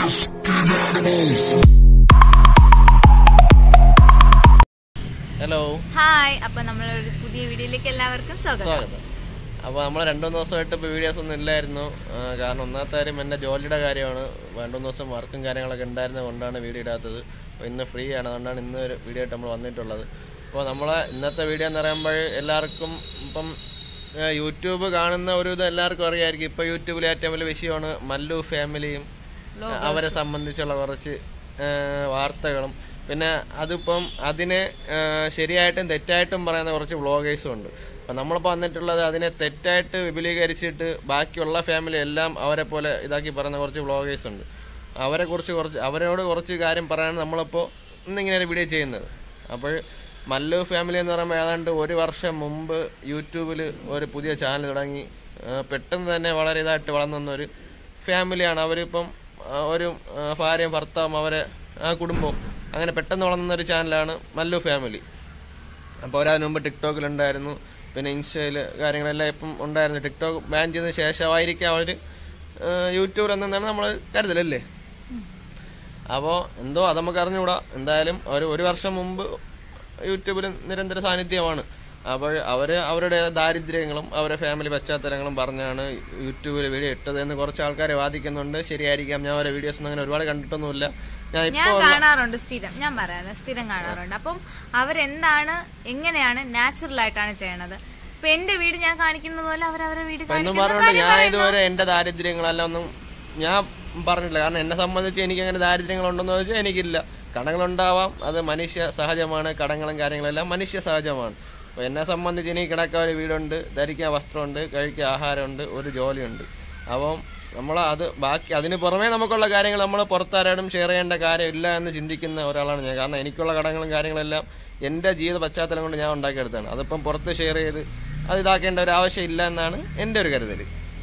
Hello hi അപ്പൊ നമ്മളൊരു പുതിയ വീഡിയോയിലേക്ക് എല്ലാവർക്കും സ്വാഗതം സ്വാഗതം അപ്പോൾ നമ്മൾ രണ്ടു മൂന്ന് ദിവസമായിട്ട് ഇപ്പോൾ വീഡിയോസ് ഒന്നും ഇല്ലായിരുന്നു ആ, കാരണം ഒന്നാമത്തെ കാര്യം എൻ്റെ ജോലിയുടെ കാര്യമാണ് രണ്ടു മൂന്ന് ദിവസം വർക്കും കാര്യങ്ങളൊക്കെ ഉണ്ടായിരുന്നത് കൊണ്ടാണ് വീഡിയോ ഇടാത്തത് അപ്പോൾ ഇന്ന് ഫ്രീ ആണ് അതുകൊണ്ടാണ് ഇന്ന് ഒരു വീഡിയോ ആയിട്ട് നമ്മൾ വന്നിട്ടുള്ളത് അപ്പോൾ നമ്മളെ ഇന്നത്തെ വീഡിയോ എന്ന് പറയുമ്പോൾ എല്ലാവർക്കും ഇപ്പം ആ, യൂട്യൂബ് കാണുന്ന ഒരു ഇത് എല്ലാവർക്കും അറിയായിരിക്കും ഇപ്പോൾ യൂട്യൂബിൽ ഏറ്റവും വലിയ വിഷയമാണ് മല്ലു ഫാമിലിയും അവരെ സംബന്ധിച്ചുള്ള കുറച്ച് ആ, വാർത്തകളും പിന്നെ അതിപ്പം അതിനെ ആ, ശരിയായിട്ടും തെറ്റായിട്ടും പറയുന്ന കുറച്ച് വ്ളോഗേഴ്സും ഉണ്ട് അപ്പം നമ്മളിപ്പോൾ വന്നിട്ടുള്ളത് അതിനെ തെറ്റായിട്ട് വിപുലീകരിച്ചിട്ട് ബാക്കിയുള്ള ഫാമിലി എല്ലാം അവരെ പോലെ ഇതാക്കി പറയുന്ന കുറച്ച് വ്ളോഗേഴ്സ് ഉണ്ട് അവരെ കുറിച്ച് കുറച്ച് അവരോട് കുറച്ച് കാര്യം പറയാൻ നമ്മളിപ്പോൾ ഇന്നിങ്ങനെ ഒരു വീഡിയോ ചെയ്യുന്നത് അപ്പോൾ മല്ലു ഫാമിലി എന്ന് പറയുമ്പോൾ ഏതാണ്ട് ഒരു വർഷം മുമ്പ് യൂട്യൂബിൽ ഒരു പുതിയ ചാനൽ തുടങ്ങി ആ, പെട്ടെന്ന് തന്നെ വളരെ ഇതായിട്ട് വളർന്നു വന്ന ഒരു ഫാമിലിയാണ് അവരിപ്പം ആ, ഒരു ആ, ഭാര്യയും ഭർത്താവും അവരെ ആ കുടുംബവും അങ്ങനെ പെട്ടെന്ന് വളർന്ന ഒരു ചാനലാണ് മല്ലു ഫാമിലി അപ്പോൾ അവരതിന് മുമ്പ് ടിക്ടോക്കിലുണ്ടായിരുന്നു പിന്നെ ഇൻസ്റ്റയിൽ കാര്യങ്ങളെല്ലാം ഇപ്പം ഉണ്ടായിരുന്നു ടിക്ടോക്ക് ബാൻ ചെയ്തതിന് ശേഷമായിരിക്കും അവർ യൂട്യൂബിൽ എന്നാണ് നമ്മൾ കരുതലല്ലേ അപ്പോൾ എന്തോ അത് നമുക്ക് അറിഞ്ഞുകൂടാ എന്തായാലും അവർ ഒരു വർഷം മുമ്പ് യൂട്യൂബിൽ നിരന്തര സാന്നിധ്യമാണ് അപ്പോൾ അവർ അവരുടെ ദാരിദ്ര്യങ്ങളും അവരുടെ ഫാമിലി പശ്ചാത്തലങ്ങളും പറഞ്ഞാണ് യൂട്യൂബിൽ വീഡിയോ ഇട്ടത് എന്ന് കുറച്ച് ആൾക്കാർ വാദിക്കുന്നുണ്ട് ശരിയായിരിക്കാം ഞാൻ അവരുടെ വീഡിയോസ് ഒന്നും അങ്ങനെ ഒരുപാട് കണ്ടിട്ടൊന്നുമില്ല ഞാൻ ഞാൻ ഇപ്പോൾ കാണാറുണ്ട് സ്ഥിരം ഞാൻ പറയാറ് സ്ഥിരം കാണാറുണ്ട് അപ്പം അവരെന്താണ് എങ്ങനെയാണ് നാച്ചുറൽ ആയിട്ടാണ് ചെയ്യണത് ഇപ്പൊ എന്റെ വീട് ഞാൻ കാണിക്കുന്നത് പോലെ അവർ അവരുടെ വീട് എന്നും കാണിക്കുന്നു പറഞ്ഞുകൊണ്ട് കാര്യം ഞാൻ പറയുന്നു. ഇതുവരെ എന്റെ ദാരിദ്ര്യങ്ങളെല്ലാം ഒന്നും ഞാൻ പറഞ്ഞിട്ടില്ല കാരണം എന്നെ സംബന്ധിച്ച് എനിക്ക് അങ്ങനെ ദാരിദ്ര്യങ്ങളുണ്ടെന്ന് ചോദിച്ചാൽ എനിക്കില്ല കടങ്ങളുണ്ടാവാം അത് മനുഷ്യ സഹജമാണ് കടങ്ങളും കാര്യങ്ങളെല്ലാം മനുഷ്യ സഹജമാണ് അപ്പോൾ എന്നെ സംബന്ധിച്ച് എനിക്ക് കിടക്കാൻ ഒരു വീടുണ്ട് ധരിക്കാൻ വസ്ത്രമുണ്ട് കഴിക്കാൻ ആഹാരമുണ്ട് ഒരു ജോലിയുണ്ട് അപ്പം നമ്മൾ അത് ബാക്കി അതിന് പുറമേ നമുക്കുള്ള കാര്യങ്ങൾ നമ്മൾ പുറത്താരോടും ഷെയർ ചെയ്യേണ്ട കാര്യമില്ല എന്ന് ചിന്തിക്കുന്ന ഒരാളാണ് ഞാൻ കാരണം എനിക്കുള്ള കടങ്ങളും കാര്യങ്ങളെല്ലാം എൻ്റെ ജീവിത പശ്ചാത്തലം കൊണ്ട് ഞാൻ ഉണ്ടാക്കിയെടുത്താണ് അതിപ്പം പുറത്ത് ഷെയർ ചെയ്ത് അത് ഇതാക്കേണ്ട ഒരു ആവശ്യമില്ല എന്നാണ് എൻ്റെ ഒരു കരുതൽ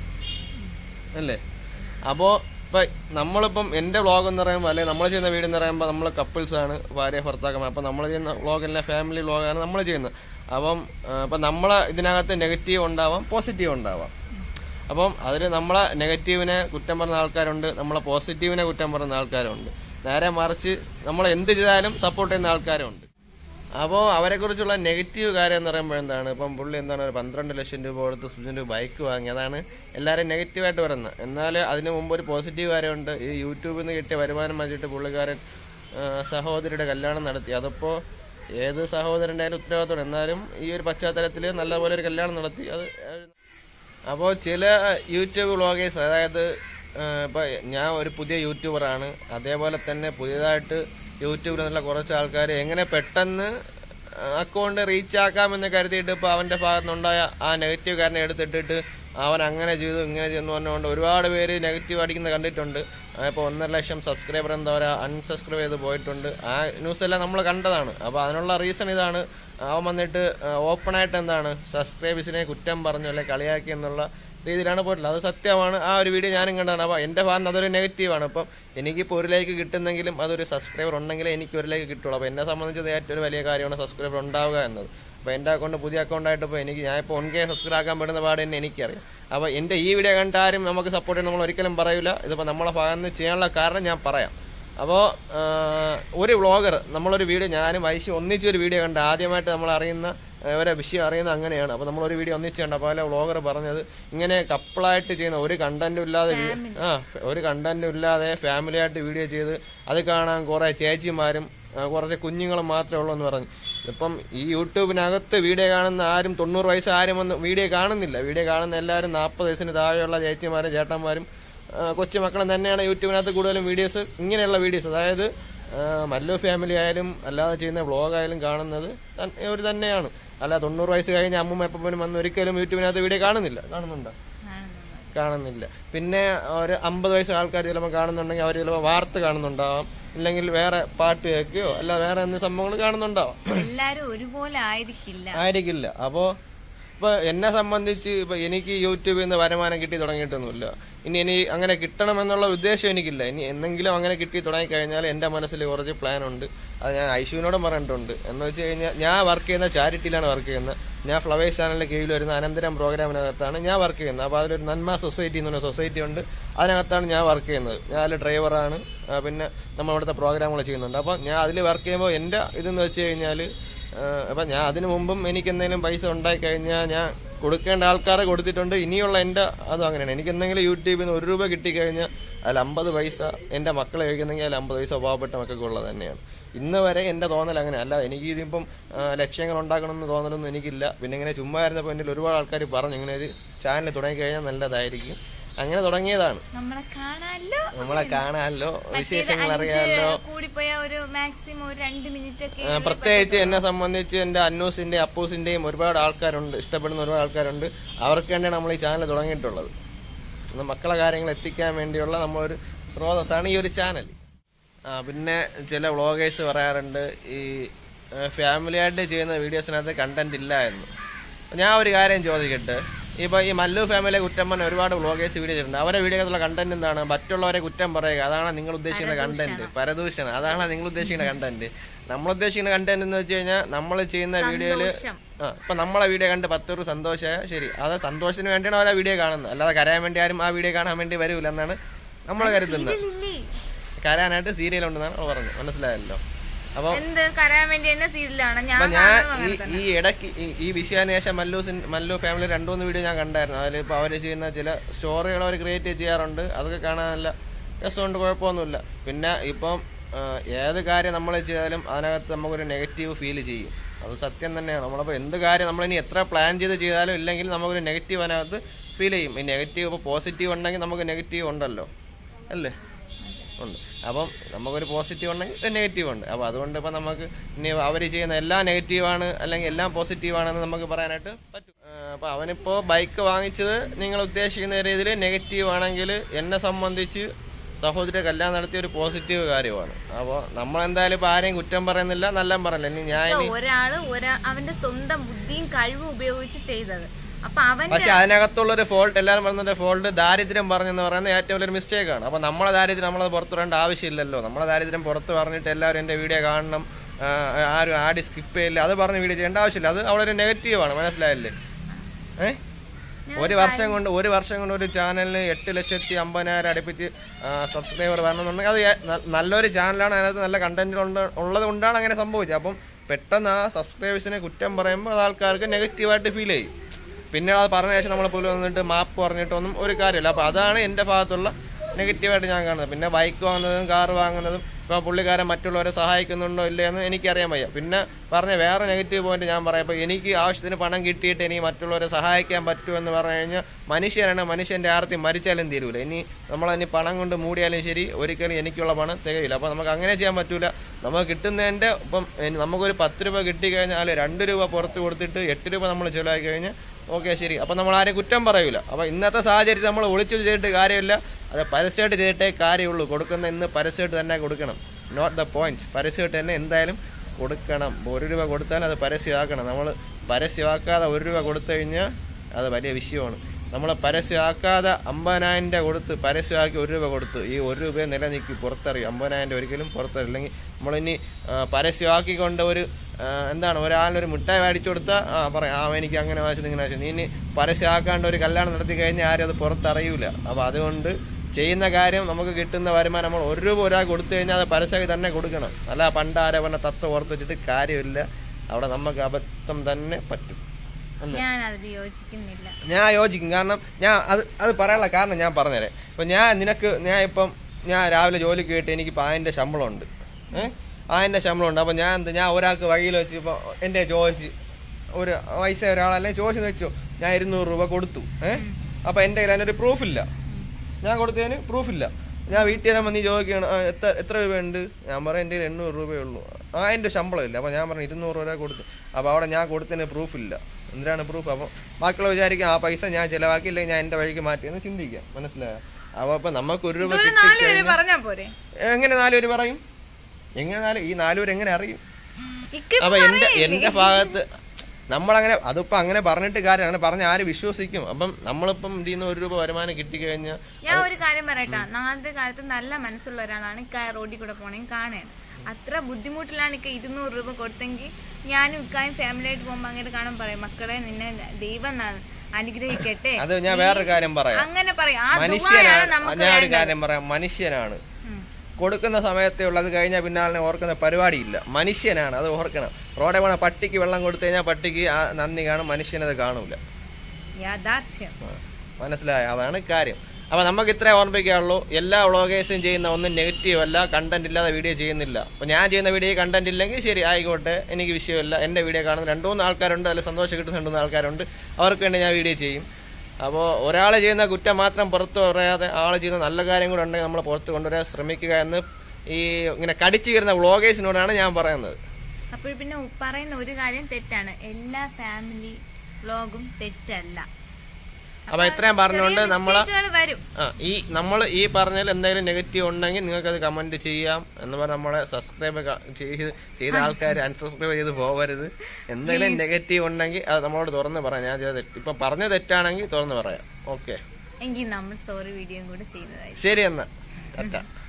അല്ലേ അപ്പോൾ ഇപ്പം നമ്മളിപ്പം എൻ്റെ വ്ളോഗ് എന്ന് പറയുമ്പോൾ അല്ലെങ്കിൽ നമ്മൾ ചെയ്യുന്ന വീട് എന്ന് പറയുമ്പോൾ നമ്മൾ കപ്പിൾസാണ് ഭാര്യ ഭർത്താക്കന്മാർ അപ്പം നമ്മൾ ചെയ്യുന്ന വ്ളോഗെല്ലാം ഫാമിലി വ്ളോഗാണ് നമ്മൾ ചെയ്യുന്നത് അപ്പം ഇപ്പം നമ്മളെ ഇതിനകത്ത് നെഗറ്റീവ് ഉണ്ടാവാം പോസിറ്റീവ് ഉണ്ടാവാം അപ്പം അതിൽ നമ്മളെ നെഗറ്റീവിനെ കുറ്റം പറയുന്ന ആൾക്കാരുണ്ട് നമ്മളെ പോസിറ്റീവിനെ കുറ്റം പറയുന്ന ആൾക്കാരുണ്ട് നേരെ മറിച്ച് നമ്മൾ എന്ത് ചെയ്താലും സപ്പോർട്ട് ചെയ്യുന്ന ആൾക്കാരുണ്ട് അപ്പോൾ അവരെക്കുറിച്ചുള്ള നെഗറ്റീവ് കാര്യം എന്ന് പറയുമ്പോൾ എന്താണ് ഇപ്പം പുള്ളി എന്താണ് ഒരു പന്ത്രണ്ട് ലക്ഷം രൂപ കൊടുത്ത് സുജിൻ്റെ ബൈക്ക് വാങ്ങി അതാണ് എല്ലാവരും നെഗറ്റീവായിട്ട് പറയുന്നത് എന്നാൽ അതിന് മുമ്പ് ഒരു പോസിറ്റീവ് കാര്യമുണ്ട് ഈ യൂട്യൂബിൽ നിന്ന് കിട്ടിയ വരുമാനം വെച്ചിട്ട് പുള്ളിക്കാരൻ ആ, സഹോദരിയുടെ കല്യാണം നടത്തി അതിപ്പോൾ ഏത് സഹോദരൻ്റെ ആയാലും ഉത്തരവാദിത്തമാണ് എന്നാലും ഈ ഒരു പശ്ചാത്തലത്തിൽ നല്ലപോലെ ഒരു കല്യാണം നടത്തി അത് അപ്പോൾ ചില യൂട്യൂബ് വ്ളോഗേഴ്സ് അതായത് ഇപ്പോൾ ഞാൻ ഒരു പുതിയ യൂട്യൂബറാണ് അതേപോലെ തന്നെ പുതിയതായിട്ട് യൂട്യൂബിൽ നിന്നുള്ള കുറച്ച് ആൾക്കാർ എങ്ങനെ പെട്ടെന്ന് അക്കൗണ്ട് റീച്ച് ആക്കാമെന്ന് കരുതിയിട്ട് ഇപ്പോൾ അവൻ്റെ ഭാഗത്തുനിന്നുണ്ടായ ആ നെഗറ്റീവ് കാരണം എടുത്തിട്ടിട്ട് അവൻ അങ്ങനെ ചെയ്തു ഇങ്ങനെ ചെയ്തു പറഞ്ഞുകൊണ്ട് ഒരുപാട് പേര് നെഗറ്റീവ് അടിക്കുന്നത് കണ്ടിട്ടുണ്ട് ഇപ്പോൾ ഒന്നര ലക്ഷം സബ്സ്ക്രൈബർ എന്താ പറയുക അൺസബ്സ്ക്രൈബ് ചെയ്ത് പോയിട്ടുണ്ട് ആ ന്യൂസ് എല്ലാം നമ്മൾ കണ്ടതാണ് അപ്പോൾ അതിനുള്ള റീസൺ ഇതാണ് അവൻ വന്നിട്ട് ഓപ്പണായിട്ട് എന്താണ് സബ്സ്ക്രൈബേഴ്സിനെ കുറ്റം പറഞ്ഞു അല്ലെ കളിയാക്കി എന്നുള്ള രീതിയിലാണ് പോയിട്ടുള്ളത് അത് സത്യമാണ് ആ ഒരു വീഡിയോ ഞാനും കണ്ടതാണ് അപ്പോൾ എൻ്റെ ഭാഗത്ത് അതൊരു നെഗറ്റീവാണ് അപ്പം എനിക്കിപ്പോൾ ഒരു ലൈക്ക് കിട്ടുന്നെങ്കിലും അതൊരു സബ്സ്ക്രൈബർ ഉണ്ടെങ്കിലേ എനിക്ക് ഒരു ലൈക്ക് കിട്ടുള്ളൂ അപ്പോൾ എന്നെ സംബന്ധിച്ചത് ഏറ്റവും ഒരു വലിയ കാര്യമാണ് സബ്സ്ക്രൈബർ ഉണ്ടാവുക എന്നത് അപ്പോൾ എൻ്റെ അക്കൗണ്ട് പുതിയ അക്കൗണ്ടായിട്ട് ഇപ്പോൾ എനിക്ക് ഞാൻ ഇപ്പോൾ ഒൺ കെ സബ്സ്ക്രൈബ് ആക്കാൻ പറ്റുന്ന പാട് തന്നെ എനിക്കറിയാം അപ്പോൾ എൻ്റെ ഈ വീഡിയോ കണ്ട ആരും നമുക്ക് സപ്പോർട്ട് ചെയ്യാൻ നമ്മൾ ഒരിക്കലും പറയില്ല ഇതിപ്പോൾ നമ്മളെ ഭാഗത്ത് നിന്ന് ചെയ്യാനുള്ള കാരണം ഞാൻ പറയാം അപ്പോൾ ഒരു വ്ളോഗർ നമ്മളൊരു വീഡിയോ ഞാനും വൈശി ഒന്നിച്ചൊരു വീഡിയോ കണ്ട് ആദ്യമായിട്ട് നമ്മൾ അറിയുന്ന ആ, ഒരു വിഷയം അറിയുന്ന അങ്ങനെയാണ് അപ്പോൾ നമ്മളൊരു വീഡിയോ ഒന്നിച്ച് കണ്ട അപ്പോൾ അല്ല വ്ളോഗർ പറഞ്ഞത് ഇങ്ങനെ കപ്പിളായിട്ട് ചെയ്യുന്ന ഒരു കണ്ടന്റും ഇല്ലാതെ വീ- ആ ഒരു കണ്ടന്റും ഇല്ലാതെ ഫാമിലി ആയിട്ട് വീഡിയോ ചെയ്ത് അത് കാണാൻ കുറേ ചേച്ചിമാരും ആ, കുറച്ച് കുഞ്ഞുങ്ങളും മാത്രമേ ഉള്ളൂ എന്ന് പറഞ്ഞു ഇപ്പം ഈ യൂട്യൂബിനകത്ത് വീഡിയോ കാണുന്ന ആരും തൊണ്ണൂറ് വയസ്സ് ആരും ഒന്നും വീഡിയോ കാണുന്നില്ല വീഡിയോ കാണുന്ന എല്ലാവരും നാൽപ്പത് വയസ്സിന് താഴെയുള്ള ചേച്ചിമാരും ചേട്ടന്മാരും ആ, കൊച്ചുമക്കളും തന്നെയാണ് യൂട്യൂബിനകത്ത് കൂടുതലും വീഡിയോസ് ഇങ്ങനെയുള്ള വീഡിയോസ് അതായത് ആ, മല്ലു ഫാമിലി ആയാലും അല്ലാതെ ചെയ്യുന്ന വ്ളോഗ് ആയാലും കാണുന്നത് അവർ തന്നെയാണ് അല്ല തൊണ്ണൂറ് വയസ്സ് കഴിഞ്ഞ അമ്മൂമ്മ എപ്പോഴും വന്ന് ഒരിക്കലും യൂട്യൂബിനകത്ത് വീഡിയോ കാണുന്നില്ല കാണുന്നുണ്ടോ കാണുന്നില്ല പിന്നെ ഒരു അമ്പത് വയസ്സ് ആൾക്കാർ ചിലപ്പോൾ കാണുന്നുണ്ടെങ്കിൽ അവർ ചിലപ്പോൾ വാർത്ത കാണുന്നുണ്ടാവാം ഇല്ലെങ്കിൽ വേറെ പാട്ട് കേൾക്കുകയോ അല്ല വേറെ എന്ത് സംഭവങ്ങൾ കാണുന്നുണ്ടാവാം എല്ലാരും ഒരുപോലെ ആയിരിക്കില്ല ആയിരിക്കില്ല അപ്പോൾ ഇപ്പോൾ എന്നെ സംബന്ധിച്ച് ഇപ്പോൾ എനിക്ക് യൂട്യൂബിൽ നിന്ന് വരുമാനം കിട്ടി തുടങ്ങിയിട്ടൊന്നുമില്ല ഇനി ഇനി അങ്ങനെ കിട്ടണമെന്നുള്ള ഉദ്ദേശം എനിക്കില്ല ഇനി എന്തെങ്കിലും അങ്ങനെ കിട്ടി തുടങ്ങിക്കഴിഞ്ഞാൽ എൻ്റെ മനസ്സിൽ കുറച്ച് പ്ലാൻ ഉണ്ട് അത് ഞാൻ ഐശുവിനോടും പറഞ്ഞിട്ടുണ്ട് എന്ന് വെച്ച് കഴിഞ്ഞാൽ ഞാൻ വർക്ക് ചെയ്യുന്ന ചാരിറ്റിയിലാണ് വർക്ക് ചെയ്യുന്നത് ഞാൻ ഫ്ലവേഴ്സ് ചാനലിന്റെ കീഴിൽ വരുന്ന അനന്തരം പ്രോഗ്രാമിനകത്താണ് ഞാൻ വർക്ക് ചെയ്യുന്നത് അപ്പോൾ അതിലൊരു നന്മ സൊസൈറ്റി എന്ന് പറഞ്ഞ സൊസൈറ്റി ഉണ്ട് അതിനകത്താണ് ഞാൻ വർക്ക് ചെയ്യുന്നത് ഞാൻ അതിൽ ഡ്രൈവറാണ് ആ, പിന്നെ നമ്മൾ അവിടുത്തെ പ്രോഗ്രാമുകൾ ചെയ്യുന്നുണ്ട് അപ്പോൾ ഞാൻ അതിൽ വർക്ക് ചെയ്യുമ്പോൾ എൻ്റെ ഇതെന്ന് വെച്ച് കഴിഞ്ഞാൽ അപ്പം ഞാൻ അതിനു മുമ്പും എനിക്ക് എന്തെങ്കിലും പൈസ ഉണ്ടായി കഴിഞ്ഞാൽ ഞാൻ കൊടുക്കേണ്ട ആൾക്കാരെ കൊടുത്തിട്ടുണ്ട് ഇനിയുള്ള എൻ്റെ അതും അങ്ങനെയാണ് എനിക്ക് എന്തെങ്കിലും യൂട്യൂബിൽ നിന്ന് ഒരു രൂപ കിട്ടിക്കഴിഞ്ഞാൽ അതിൽ അമ്പത് പൈസ എൻ്റെ മക്കളെ കഴിക്കുന്നെങ്കിൽ അതിൽ അമ്പത് പൈസ പാവപ്പെട്ട മക്കൾക്ക് ഉള്ളത് തന്നെയാണ് ഇന്ന് വരെ എൻ്റെ തോന്നൽ അങ്ങനെ അല്ല എനിക്ക് ഇതിപ്പം ആ, ലക്ഷ്യങ്ങൾ ഉണ്ടാക്കണമെന്ന് തോന്നലൊന്നും എനിക്കില്ല പിന്നെ ഇങ്ങനെ ചുമ്മാ ഇരുന്നപ്പോൾ എന്നിൽ ഒരുപാട് ആൾക്കാർ പറഞ്ഞു ഇങ്ങനെ ഒരു ചാനൽ തുടങ്ങി കഴിഞ്ഞാൽ നല്ലതായിരിക്കും അങ്ങനെ തുടങ്ങിയതാണ് നമ്മളെ കാണാനല്ലോ നമ്മളെ കാണാമല്ലോ മറ്റേത് വിശേഷങ്ങൾ അഞ്ച് അറിയാമല്ലോ കൂടിപ്പോയ ഒരു മാക്സിമം ഒരു രണ്ട് മിനിറ്റ് ഒക്കെ ആ, പ്രത്യേകിച്ച് എന്നെ സംബന്ധിച്ച് എൻ്റെ അന്നൂസിന്റെയും അപ്പൂസിന്റെയും ഒരുപാട് ആൾക്കാരുണ്ട് ഇഷ്ടപ്പെടുന്ന ഒരുപാട് ആൾക്കാരുണ്ട് അവർക്ക് വേണ്ടിയാണ് നമ്മൾ ഈ ചാനൽ തുടങ്ങിയിട്ടുള്ളത് ഇന്ന് മക്കളെ കാര്യങ്ങൾ എത്തിക്കാൻ വേണ്ടിയുള്ള നമ്മളൊരു സ്രോതസ്സാണ് ഈ ഒരു ചാനൽ ആ പിന്നെ ചില വ്ളോഗേഴ്സ് പറയാറുണ്ട് ഈ ഫാമിലി ആയിട്ട് ചെയ്യുന്ന വീഡിയോസിനകത്ത് കണ്ടന്റ് ഇല്ല എന്ന് ഞാൻ ഒരു കാര്യം ചോദിക്കട്ടെ ഇപ്പൊ ഈ മല്ലു ഫാമിലിയെ കുറ്റം പറഞ്ഞ ഒരുപാട് വ്ളോഗേഴ്സ് വീഡിയോ ചെയ്തിട്ടുണ്ട് അവരെ വീഡിയോയിലുള്ള കണ്ടന്റ് എന്താണ് മറ്റുള്ളവരെ കുറ്റം പറയുക അതാണ് നിങ്ങൾ ഉദ്ദേശിക്കുന്ന കണ്ടന്റ് പരദൂഷണം അതാണ് നിങ്ങൾ ഉദ്ദേശിക്കുന്ന കണ്ടന്റ് നമ്മൾ ഉദ്ദേശിക്കുന്ന കണ്ടന്റ് എന്ന് വെച്ച് കഴിഞ്ഞാൽ നമ്മൾ ചെയ്യുന്ന വീഡിയോയില് സന്തോഷം. ആ ഇപ്പൊ നമ്മളെ വീഡിയോ കണ്ട് പത്ത് പേർക്ക് സന്തോഷമായ ശരി അത് സന്തോഷത്തിന് വേണ്ടിയാണ് അവരെ വീഡിയോ കാണുന്നത് അല്ലാതെ കരയാൻ വേണ്ടി ആരും ആ വീഡിയോ കാണാൻ വേണ്ടി വരൂല എന്നാണ് നമ്മൾ കരുതുന്നത് ഇല്ലേ കരയാനായിട്ട് സീരിയൽ ഉണ്ടെന്നാണ് അവൾ പറഞ്ഞത് മനസ്സിലായല്ലോ അപ്പൊ എന്ത് കരാൻ വേണ്ടി തന്നെ സീരിയലാണ് ഞാൻ അപ്പൊ ഞാൻ കാണുന്നത് ഈ അങ്ങനെ തന്നെ. ഈ ഇടയ്ക്ക് ഈ- ഈ വിഷയാന് ശേഷം മല്ലൂസിൻ മല്ലു ഫാമിലി രണ്ടു മൂന്ന് വീഡിയോ ഞാൻ കണ്ടായിരുന്നു അതിൽ ഇപ്പൊ അവര് ചെയ്യുന്ന ചില സ്റ്റോറികൾ അവർ ക്രിയേറ്റ് ചെയ്യാറുണ്ട് അതൊക്കെ കാണാൻ നല്ല രസമുണ്ട് കുഴപ്പമൊന്നുമില്ല പിന്നെ ഇപ്പം ആ, ഏത് കാര്യം നമ്മൾ ചെയ്താലും അതിനകത്ത് നമുക്കൊരു നെഗറ്റീവ് ഫീൽ ചെയ്യും അത് സത്യം തന്നെയാണ് നമ്മളപ്പോൾ എന്ത് കാര്യം നമ്മളിനി എത്ര പ്ലാൻ ചെയ്ത് ചെയ്താലും ഇല്ലെങ്കിൽ നമുക്കൊരു നെഗറ്റീവ് അതിനകത്ത് ഫീൽ ചെയ്യും ഈ നെഗറ്റീവ് ഇപ്പോൾ പോസിറ്റീവ് ഉണ്ടെങ്കിൽ നമുക്ക് നെഗറ്റീവ് ഉണ്ടല്ലോ അല്ലേ ഉണ്ട് അപ്പം നമുക്കൊരു പോസിറ്റീവ് ഉണ്ടെങ്കിൽ നെഗറ്റീവ് ഉണ്ട് അപ്പോൾ അതുകൊണ്ട് ഇപ്പം നമുക്ക് ഇനി അവർ ചെയ്യുന്ന എല്ലാം നെഗറ്റീവാണ് അല്ലെങ്കിൽ എല്ലാം പോസിറ്റീവാണെന്ന് നമുക്ക് പറയാനായിട്ട് പറ്റും അപ്പോൾ അവനിപ്പോൾ ബൈക്ക് വാങ്ങിച്ചത് നിങ്ങൾ ഉദ്ദേശിക്കുന്ന രീതിയിൽ നെഗറ്റീവ് ആണെങ്കിൽ എന്നെ സംബന്ധിച്ച് സഹോദരി കല്യാണം നടത്തിയ ഒരു പോസിറ്റീവ് കാര്യമാണ് അപ്പോൾ നമ്മളെന്തായാലും ഇപ്പോൾ ആരെയും കുറ്റം പറയുന്നില്ല നല്ല പറയില്ല ഇനി ഞാൻ ഇനി ഒരാള് ഒരാ അവന്റെ സ്വന്തം ബുദ്ധിയും കഴിവും ഉപയോഗിച്ച് ചെയ്തത് അപ്പൊ അവന്റെ പക്ഷെ അതിനകത്തുള്ള ഒരു ഫോൾട്ട് എല്ലാവരും പറയുന്നതിന്റെ ഫോൾട്ട് ദാരിദ്ര്യം പറഞ്ഞെന്ന് പറയുന്നത് ഏറ്റവും വലിയൊരു മിസ്റ്റേക്ക് ആണ് അപ്പൊ നമ്മളെ ദാരിദ്ര്യം നമ്മളത് പുറത്തു വരേണ്ട ആവശ്യമില്ലല്ലോ നമ്മളെ ദാരിദ്ര്യം പുറത്ത് പറഞ്ഞിട്ട് എല്ലാവരും എന്റെ വീഡിയോ കാണണം ആ, ആരും ആടി സ്കിപ്പ് ചെയ്യില്ല അത് പറഞ്ഞ് വീഡിയോ ചെയ്യേണ്ട ആവശ്യമില്ല അത് അവിടെ ഒരു നെഗറ്റീവാണ് മനസ്സിലായില്ലേ ഏഹ് ഒരു വർഷം കൊണ്ട് ഒരു വർഷം കൊണ്ട് ഒരു ചാനലിന് എട്ട് ലക്ഷത്തി അമ്പതിനായിരം അടുപ്പിച്ച് സബ്സ്ക്രൈബർ വരണമെന്നുണ്ടെങ്കിൽ അത് ഏ- ന- നല്ലൊരു ചാനലാണ് അതിനകത്ത് നല്ല കണ്ടന്റ് ഉള്ളത് കൊണ്ടാണ് അങ്ങനെ സംഭവിച്ചത് അപ്പം പെട്ടെന്ന് ആ സബ്സ്ക്രൈബേഴ്സിനെ കുറ്റം പറയുമ്പോൾ അത് ആൾക്കാർക്ക് നെഗറ്റീവായിട്ട് ഫീൽ ചെയ്യും പിന്നെ അത് പറഞ്ഞ ശേഷം നമ്മൾ പോലും വന്നിട്ട് മാപ്പ് പറഞ്ഞിട്ടൊന്നും ഒരു കാര്യമില്ല അപ്പോൾ അതാണ് എൻ്റെ ഭാഗത്തുള്ള നെഗറ്റീവായിട്ട് ഞാൻ കാണുന്നത് പിന്നെ ബൈക്ക് വാങ്ങുന്നതും കാർ വാങ്ങുന്നതും ഇപ്പോൾ പുള്ളിക്കാരൻ മറ്റുള്ളവരെ സഹായിക്കുന്നുണ്ടോ ഇല്ലയോ എന്ന് എനിക്കറിയാൻ വയ്യ പിന്നെ പറഞ്ഞ വേറെ നെഗറ്റീവ് പോയിന്റ് ഞാൻ പറയാം ഇപ്പോൾ എനിക്ക് ആവശ്യത്തിന് പണം കിട്ടിയിട്ട് എനിക്ക് മറ്റുള്ളവരെ സഹായിക്കാൻ പറ്റൂ എന്ന് പറഞ്ഞു കഴിഞ്ഞാൽ മനുഷ്യരാണ് മനുഷ്യൻ്റെ ആർത്തി മരിച്ചാലും തീരൂല ഇനി നമ്മളതിന് പണം കൊണ്ട് മൂടിയാലും ശരി ഒരിക്കലും എനിക്കുള്ള പണം തികയില്ല അപ്പോൾ നമുക്ക് അങ്ങനെ ചെയ്യാൻ പറ്റൂല നമുക്ക് കിട്ടുന്നതിൻ്റെ ഇപ്പം എനി- നമുക്കൊരു പത്ത് രൂപ കിട്ടിക്കഴിഞ്ഞാൽ രണ്ട് രൂപ പുറത്ത് കൊടുത്തിട്ട് എട്ട് രൂപ നമ്മൾ ചിലവാക്കി കഴിഞ്ഞാൽ ഓക്കെ ശരി അപ്പം നമ്മൾ ആരെയും കുറ്റം പറയൂല അപ്പം ഇന്നത്തെ സാഹചര്യത്തിൽ നമ്മൾ ഒളിച്ചു ചെയ്തിട്ട് കാര്യമില്ല അത് പരസ്യമായിട്ട് ചെയ്തിട്ടേ കാര്യമുള്ളൂ കൊടുക്കുന്ന ഇന്ന് പരസ്യമായിട്ട് തന്നെ കൊടുക്കണം നോട്ട് ദ പോയിന്റ് പരസ്യമായിട്ട് തന്നെ എന്തായാലും കൊടുക്കണം ഒരു രൂപ കൊടുത്താൽ അത് പരസ്യമാക്കണം നമ്മൾ പരസ്യമാക്കാതെ ഒരു രൂപ കൊടുത്തു കഴിഞ്ഞാൽ അത് വലിയ വിഷയമാണ് നമ്മൾ പരസ്യമാക്കാതെ അമ്പതിനായിരം രൂപ കൊടുത്ത് പരസ്യമാക്കി ഒരു രൂപ കൊടുത്ത് ഈ ഒരു രൂപയെ നിലനിൽക്കി പുറത്തറിയും അമ്പതിനായിരം രൂപ ഒരിക്കലും പുറത്തറിയും അല്ലെങ്കിൽ നമ്മളിനി ആ, പരസ്യമാക്കിക്കൊണ്ട് ഒരു ആ, എന്താണ് ഒരാളിനൊരു മിഠായി മേടിച്ചു കൊടുത്താൽ ആ പറയാം ആ എനിക്ക് അങ്ങനെ വാങ്ങിച്ചത് ഇങ്ങനെ വാങ്ങിച്ചത് നീ ഇനി പരസ്യമാക്കാണ്ട് ഒരു കല്യാണം നടത്തി കഴിഞ്ഞാൽ ആരും അത് പുറത്തറിയൂല അപ്പോൾ അതുകൊണ്ട് ചെയ്യുന്ന കാര്യം നമുക്ക് കിട്ടുന്ന വരുമാനം നമ്മൾ ഒരു രൂപ ഒരാൾ കൊടുത്തു കഴിഞ്ഞാൽ അത് പരസ്യമായി തന്നെ കൊടുക്കണം അല്ല പണ്ട് ആരെ പറഞ്ഞ തത്വം ഓർത്ത് വെച്ചിട്ട് കാര്യമില്ല അവിടെ നമുക്ക് അബദ്ധം തന്നെ പറ്റും ഞാൻ അതിൽ യോജിക്കുന്നില്ല ഞാൻ യോജിക്കും കാരണം ഞാൻ അത് അത് പറയാനുള്ള കാരണം ഞാൻ പറഞ്ഞുതരാം ഇപ്പം ഞാൻ നിനക്ക് ഞാൻ ഇപ്പം ഞാൻ രാവിലെ ജോലിക്ക് പോയിട്ട് എനിക്കിപ്പോൾ അതിൻ്റെ ശമ്പളമുണ്ട് ഏഹ് അതിൻ്റെ ശമ്പളമുണ്ട് അപ്പം ഞാൻ എന്ത് ഞാൻ ഒരാൾക്ക് വഴിയിൽ വെച്ച് ഇപ്പോൾ എൻ്റെ ചോദിച്ച് ഒരു വയസ്സായ ഒരാളല്ലെങ്കിൽ ചോദിച്ചു വെച്ചു ഞാൻ ഇരുന്നൂറ് രൂപ കൊടുത്തു ഏഹ് അപ്പം എൻ്റെ കയ്യിൽ അതിനൊരു പ്രൂഫില്ല ഞാൻ കൊടുത്തതിന് പ്രൂഫില്ല ഞാൻ വീട്ടിൽ വരുമ്പോൾ നീ ചോദിക്കുകയാണ് "ആ, എത്ര എത്ര രൂപയുണ്ട് ഞാൻ പറയാം എൻ്റെ കയ്യിൽ എണ്ണൂറ് രൂപയേ ഉള്ളൂ ആ എൻ്റെ ശമ്പളം ഇല്ല അപ്പോൾ ഞാൻ പറഞ്ഞു ഇരുന്നൂറ് രൂപ കൊടുത്തു അപ്പോൾ അവിടെ ഞാൻ കൊടുത്തതിന് പ്രൂഫില്ല എന്തിനാണ് പ്രൂഫ് അപ്പോൾ ബാക്കിയുള്ള വിചാരിക്കും ആ പൈസ ഞാൻ ചിലവാക്കിയില്ലെങ്കിൽ ഞാൻ എൻ്റെ വഴിക്ക് മാറ്റിയെന്ന് ചിന്തിക്കാം മനസ്സിലായോ അപ്പോൾ ഇപ്പം നമുക്ക് ഒരു രൂപ ഒരു നാല് പേര് പറഞ്ഞാ പോരെ എങ്ങനെ നാലുപേര് പറയും എങ്ങനെ നാല് ഈ നാലുപേര് എങ്ങനെ അറിയും ഇക്ക് അപ്പൊ എന്റെ എന്റെ ഭാഗത്ത് നമ്മളങ്ങനെ അതിപ്പോൾ അങ്ങനെ പറഞ്ഞിട്ട് കാര്യം അങ്ങനെ പറഞ്ഞ ആര് വിശ്വസിക്കും അപ്പം നമ്മളിപ്പം ഇതിൽ നിന്ന് ഒരു രൂപ വരുമാനം കിട്ടിക്കഴിഞ്ഞാൽ ഞാൻ ഒരു കാര്യം പറയട്ടാ നാളത്തെ കാലത്ത് നല്ല മനസ്സുള്ള ഒരാളാണ് ഇക്ക റോഡിൽ കൂടെ പോണെങ്കിൽ കാണേണ്ടത് അത്ര ബുദ്ധിമുട്ടിലാണ് ഇക്ക ഇരുന്നൂറ് രൂപ കൊടുത്തെങ്കിൽ ഞാനും ഇക്കായും ഫാമിലി ആയിട്ട് പോകുമ്പോൾ അങ്ങനെ കാണാൻ പറയും മക്കളെ നിന്നെ ദൈവം ന- അനുഗ്രഹിക്കട്ടെ അത് ഞാൻ വേറൊരു കാര്യം പറയാം അങ്ങനെ പറയും ആ ദുആയാണ് മനുഷ്യനാണ് നമുക്ക് ഞാൻ ഒരു വേണ്ടത്. കാര്യം പറയാം മനുഷ്യനാണ് ഉം. കൊടുക്കുന്ന സമയത്തേ ഉള്ളത് കഴിഞ്ഞാൽ പിന്നാലെ ഓർക്കുന്ന പരിപാടിയില്ല മനുഷ്യനാണ് അത് ഓർക്കണം റോഡെ പോണ പട്ടിക്ക് വെള്ളം കൊടുത്തു കഴിഞ്ഞാൽ പട്ടിക്ക് ആ നന്ദി കാണും മനുഷ്യനത് കാണൂല യാഥാർത്ഥ്യം ആ, മനസ്സിലായോ അതാണ് കാര്യം അപ്പോൾ നമുക്ക് ഇത്രേ ഓർമ്മിക്കാനുള്ളൂ എല്ലാ വ്ളോഗേഴ്സും ചെയ്യുന്ന ഒന്നും നെഗറ്റീവ് അല്ല കണ്ടന്റ് ഇല്ലാതെ വീഡിയോ ചെയ്യുന്നില്ല അപ്പോൾ ഞാൻ ചെയ്യുന്ന വീഡിയോ കണ്ടന്റ് ഇല്ലെങ്കിൽ ശരി ആയിക്കോട്ടെ എനിക്ക് വിഷയമില്ല എൻ്റെ വീഡിയോ കാണുന്ന രണ്ട് മൂന്ന് ആൾക്കാരുണ്ട് അതിൽ സന്തോഷം കിട്ടുന്ന രണ്ട് മൂന്ന് ആൾക്കാരുണ്ട് അവർക്ക് വേണ്ടി ഞാൻ വീഡിയോ ചെയ്യും അപ്പോൾ ഒരാൾ ചെയ്യുന്ന കുറ്റം മാത്രം പുറത്ത് പറയാതെ ആൾ ചെയ്യുന്ന നല്ല കാര്യം കൂടെ ഉണ്ടെങ്കിൽ നമ്മൾ പുറത്ത് കൊണ്ടുവരാൻ ശ്രമിക്കുക എന്ന് ഈ ഇങ്ങനെ കടിച്ചു കയറുന്ന വ്ളോഗേഴ്സിനോടാണ് ഞാൻ പറയുന്നത് അപ്പോൾ പിന്നെ പറയുന്ന ഒരു കാര്യം തെറ്റാണ് എല്ലാ ഫാമിലി വ്ലോഗും തെറ്റല്ല അപ്പോൾ ഇത്രയും പറഞ്ഞുകൊണ്ട് നമ്മൾ മിസ്റ്റേക്കുകൾ വരും ആ ഈ നമ്മൾ ഈ പറഞ്ഞതിൽ എന്തെങ്കിലും നെഗറ്റീവ് ഉണ്ടെങ്കിൽ നിങ്ങൾക്കത് കമന്റ് ചെയ്യാം എന്ന് പറഞ്ഞാൽ നമ്മളെ സബ്സ്ക്രൈബ് ചെയ്ത് ചെയ്ത ആൾക്കാർ അൺസബ്സ്ക്രൈബ് ചെയ്ത് പോകരുത് എന്തെങ്കിലും നെഗറ്റീവ് ഉണ്ടെങ്കിൽ അത് നമ്മളോട് തുറന്ന് പറയാം ഞാൻ ചെയ്ത തെറ്റ് ഇപ്പം പറഞ്ഞ തെറ്റാണെങ്കിൽ തുറന്ന് പറയാം ഓക്കെ എങ്കിൽ നമ്മൾ സോറി വീഡിയോയും കൂടെ ചെയ്യുന്നതായി ശരി എന്നാ ടാറ്റ